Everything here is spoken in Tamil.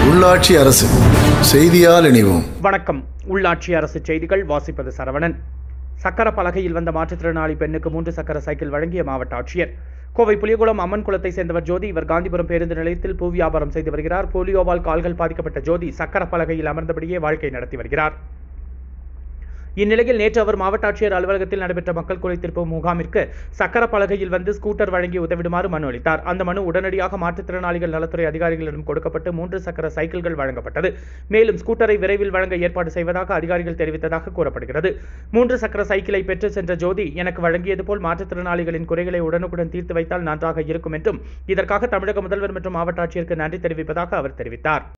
உள்ளாட்சி அரசு செய்தியால் இணைவோம் வணக்கம் உள்ளாட்சி அரசு செய்திகள் வாசிப்பது சரவணன் சக்கர பலகையில் வந்த மாற்றுத்திறனாளி பெண்ணுக்கு மூன்று சக்கர சைக்கிள் வழங்கிய மாவட்ட ஆட்சியர் கோவை புலியகுளம் அம்மன் குளத்தை சேர்ந்தவர் ஜோதி இவர் காந்திபுரம் பேருந்து நிலையத்தில் பூ வியாபாரம் செய்து வருகிறார் போலியோவால் கால்கள் பாதிக்கப்பட்ட ஜோதி சக்கர பலகையில் அமர்ந்தபடியே வாழ்க்கை நடத்தி வருகிறார் இந்நிலையில் நேற்று அவர் மாவட்ட ஆட்சியர் அலுவலகத்தில் நடைபெற்ற மக்கள் குறை தீர்ப்பு முகாமிற்கு சக்கர பலகையில் வந்து ஸ்கூட்டர் வழங்கி உதவிடுமாறு மனு அளித்தார் அந்த மனு உடனடியாக மாற்றுத்திறனாளிகள் நலத்துறை அதிகாரிகளிடம் கொடுக்கப்பட்டு மூன்று சக்கர சைக்கிள்கள் வழங்கப்பட்டது மேலும் ஸ்கூட்டரை விரைவில் வழங்க ஏற்பாடு செய்வதாக அதிகாரிகள் தெரிவித்ததாக கூறப்படுகிறது மூன்று சக்கர சைக்கிளை பெற்று சென்ற ஜோதி எனக்கு வழங்கியது போல் மாற்றுத்திறனாளிகளின் குறைகளை உடனுக்குடன் தீர்த்து வைத்தால் நன்றாக இருக்கும் என்றும் இதற்காக தமிழக முதல்வர் மற்றும் மாவட்ட ஆட்சியருக்கு நன்றி தெரிவிப்பதாக அவர் தெரிவித்தார்